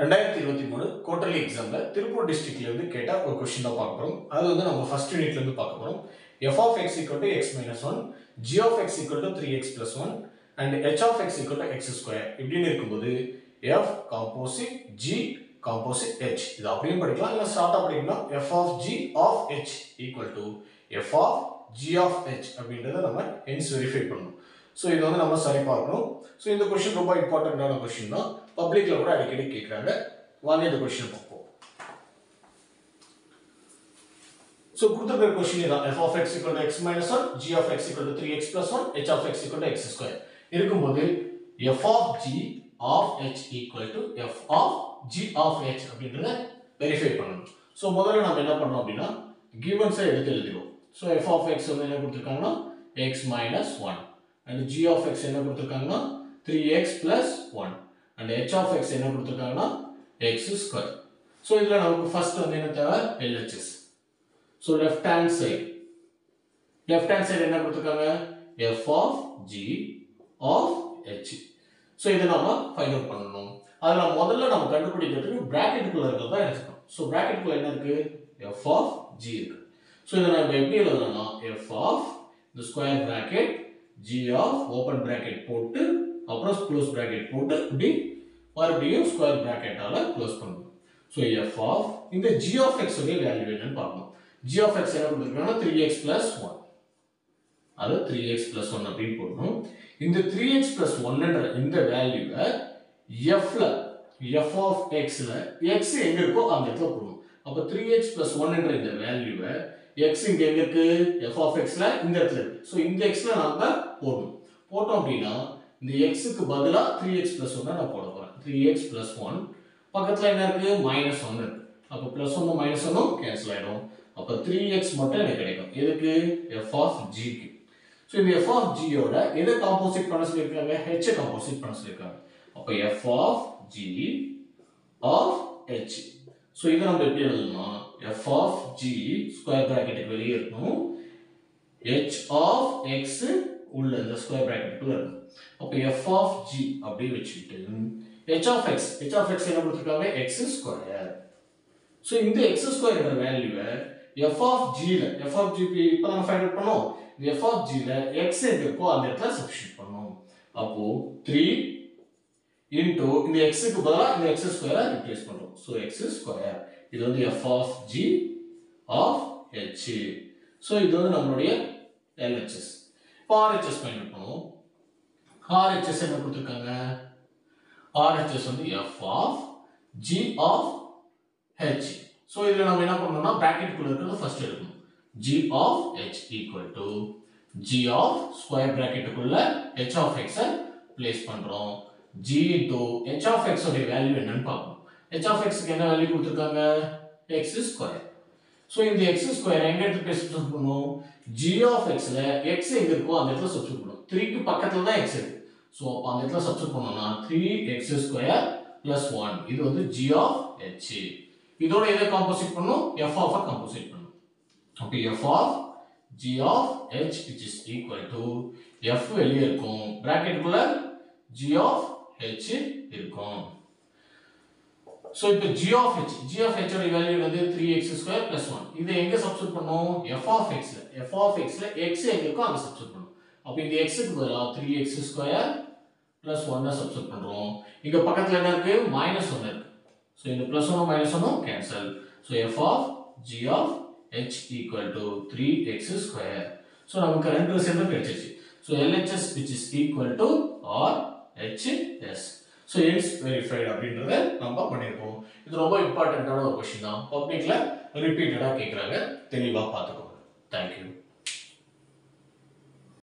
ரெண்டாயிரத்தி இருபத்தி மூணு குவார்டர்லி எக்ஸாம்ல திருப்பூர் டிஸ்ட்ரிக்ட்ல இருந்து கேட்ட ஒரு கொஸ்டின் தான் பார்க்க போறோம் அது வந்து நம்ம ஃபர்ஸ்ட் யூனிட்ல இருந்து பார்க்க போறோம் F of X equal to X minus one G of X equal to three X plus one and H of X equal to X square இப்படின்னு இருக்கும்போது F composite G composite H இது அப்படியும் படிக்கலாம் இல்லை ஸ்டார்ட் படிக்கலாம் F of G of H equal to F of G of H அப்படின்றத நம்ம hence verify பண்ணணும் ஸோ இது வந்து நம்ம சரி பார்க்கணும் ஸோ இந்த கொஸ்டின் ரொம்ப இம்பார்ட்டண்ட்டான கொஸ்டின் தான் பப்ளிக்ல கூட அடிக்கடி கேட்குறாங்க வாங்க இந்த கொஸ்டின் பார்ப்போம் ஸோ கொடுத்துருக்கிற கொஸ்டின் தான் F of X equal to X minus one G of X equal to three X plus one H of X equal to X square இருக்கும்போது F of G of H equal to F of G of H அப்படின்றத verify பண்ணணும் so முதல்ல நம்ம என்ன பண்ணோம் அப்படின்னா கிவன்ஸை எடுத்து எழுதிடுவோம் ஸோ எஃப் ஆஃப் எக்ஸ் வந்து என்ன கொடுத்துருக்காங்கன்னா X minus one and G of X என்ன கொடுத்துருக்காங்கன்னா three X plus one and H of X என்ன கொடுத்துருக்காங்கன்னா எக்ஸ் ஸ்கொயர் ஸோ இதில் நமக்கு ஃபர்ஸ்ட் வந்து என்ன தேவை LHS so left hand side left hand side என்ன கொடுத்துருக்காங்க F of G of H so இதை நம்ம ஃபைண்ட் அவுட் பண்ணணும் அதில் முதல்ல நம்ம கண்டுபிடிக்கிறதுக்கு பிராக்கெட்டுக்குள்ள இருக்கிறது தான் எடுத்துக்கணும் ஸோ பிராக்கெட்டுக்குள்ள என்ன இருக்கு எஃப் ஆஃப் ஜி இருக்கு ஸோ இதை நம்ம எப்படி எழுதலாம் எஃப் ஆஃப் இந்த square bracket G of open bracket போட்டு அப்புறம் க்ளோஸ் பிராக்கெட் போட்டு இப்படி மறுபடியும் ஸ்கொயர் பிராக்கெட்டால க்ளோஸ் பண்ணணும் ஸோ எஃப் ஆஃப் இந்த ஜி ஆஃப் எக்ஸ் உடைய வேல்யூ என்னன்னு பார்க்கணும் ஜி ஆஃப் எக்ஸ் என்ன கொடுத்துருக்காங்கன்னா த்ரீ எக்ஸ் பிளஸ் ஒன் அது த்ரீ எக்ஸ் பிளஸ் ஒன் அப்படின்னு போடணும் இந்த த்ரீ எக்ஸ் பிளஸ் ஒன்னுன்ற இந்த வேல்யூவை எஃப்ல எஃப் ஆஃப் எக்ஸ்ல எக்ஸ் எங்க இருக்கோ அந்த இடத்துல போடணும் அப்போ த்ரீ எக்ஸ் பிளஸ் ஒன்னுன்ற இந்த வேல்யூவை எக்ஸ் இங்க எங்க இருக்கு எஃப் ஆஃப் எக்ஸ்ல இந்த இடத்துல இருக்கு ஸோ இந்த எக்ஸ்ல நாம போடணும் போட்டோம் அப்படின்னா இந்த எக்ஸுக்கு பதிலாக த்ரீ எக்ஸ் பிளஸ் ஒன் நான் போட போறேன் த்ரீ எக்ஸ் பிளஸ் ஒன் பக்கத்தில் என்ன இருக்கு மைனஸ் ஒன் இருக்கு அப்போ பிளஸ் ஒன்னும் மைனஸ் ஒன்னும் கேன்சல் ஆயிடும் அப்போ த்ரீ எக்ஸ் மட்டும் எனக்கு கிடைக்கும் எதுக்கு எஃப் ஆஃப் ஜிக்கு ஸோ இந்த எஃப் ஆஃப் ஜியோட எதை காம்போசிட் பண்ண சொல்லியிருக்காங்க ஹெச் காம்போசிட் பண்ண சொல்லியிருக்காங்க அப்போ F of G of H so இதை நம்ம எப்படி எழுதணும்னா எஃப் ஆஃப் ஜி ஸ்கொயர் பிராக்கெட்டுக்கு வெளியே இருக்கணும் ஹெச் ஆஃப் எக்ஸ் உள்ள இந்த ஸ்கொயர் பிராக்கெட்டுக்குள்ள இருக்கும் அப்போ எஃப் ஆஃப் ஜி அப்படியே வச்சுக்கிட்டு H of X H of X என்ன கொடுத்துருக்காங்க எக்ஸ் ஸ்கொயர் ஸோ இந்த எக்ஸ் ஸ்கொயர் வேல்யூவை எஃப் ஆஃப் ஜியில் எஃப் ஆஃப் ஜி இப்போ நம்ம ஃபைண்ட் அவுட் பண்ணோம் இந்த எஃப் ஆஃப் ஜியில் எக்ஸ் எங்க இருக்கோ அந்த இடத்துல சப்ஸ்டியூட் பண்ணோம் அப்போ த்ரீ இன்டூ இந்த எக்ஸுக்கு பதிலாக இந்த எக்ஸ் ஸ்கொயரை ரிப்ளேஸ் பண்ணுறோம் ஸோ எக்ஸ் ஸ்கொயர் இது வந்து F of G of H so இது வந்து நம்மளுடைய எல்ஹெச்எஸ் இப்போ ஆர்ஹெச்எஸ் ஃபைண்ட் பண்ணுவோம் ஆர்ஹெச்எஸ் என்ன கொடுத்துருக்காங்க ஆர்ஹெச்எஸ் வந்து F of G of H so இதில் நம்ம என்ன பண்ணணும்னா ப்ராக்கெட்டுக்குள்ள இருக்கிறது ஃபர்ஸ்ட் எடுக்கணும் G of H equal to G of square ப்ராக்கெட்டுக்குள்ள ஹெச் ஆஃப் எக்ஸை பிளேஸ் பண்ணுறோம் G into H of X உடைய வேல்யூ என்னன்னு பார்க்கணும் ஹெச் ஆஃப் எக்ஸ்க்கு என்ன வேல்யூ கொடுத்துருக்காங்க எக்ஸ் ஸ்கொயர் ஸோ இந்த எக்ஸ் ஸ்கொயர் எங்க எடுத்து போய் சப்ஸ்டியூட் பண்ணும் ஜி ஆஃப் எக்ஸ்ல எக்ஸ் எங்க இருக்கோ அந்த இடத்துல சப்ஸ்டியூட் பண்ணும் த்ரீக்கு பக்கத்துல தான் எக்ஸ் இருக்கு ஸோ அப்போ அந்த இடத்துல சப்ஸ்டியூட் பண்ணோம்னா three X square plus one இது வந்து ஜி ஆஃப் ஹெச் இதோட எதை காம்போசிட் பண்ணும் எஃப் ஆஃப் காம்போசிட் பண்ணும் அப்போ F of G of H which is equal to F வெளியே இருக்கும் பிராக்கெட்டுக்குள்ள ஜி ஆஃப் ஹெச் இருக்கும் ஸோ இப்போ G of H G of H ஓட வேல்யூ வந்து three X square plus one இதை எங்க சப்ஸ்டியூட் பண்ணோம் எஃப் ஆஃப் எக்ஸ்ல எஃப் ஆஃப் எக்ஸ்ல எக்ஸ் எங்க இருக்கோ அங்கே சப்ஸ்டியூட் பண்ணும் அப்போ இந்த எக்ஸுக்கு பதிலாக த்ரீ எக்ஸ் ஸ்கொயர் பிளஸ் ஒன்னை சப்ஸ்டியூட் பண்ணுறோம் இங்க பக்கத்தில் என்ன இருக்கு மைனஸ் ஒன்று இருக்கு ஸோ இந்த பிளஸ் ஒன்னும் மைனஸ் ஒன்னும் cancel so F of G of H equal to three X square so நமக்கு ரெண்டு ரிசல்ட்டும் கிடைச்சிச்சு so LHS which is equal to RHS so LHS verified அப்படின்றத நம்ம பண்ணியிருக்கோம் இது ரொம்ப இம்பார்ட்டண்ட்டான ஒரு கொஷின் தான் பப்ளிக்ல ரிப்பீட்டடாக கேட்குறாங்க தெளிவாக பார்த்துக்கோங்க தேங்க்யூ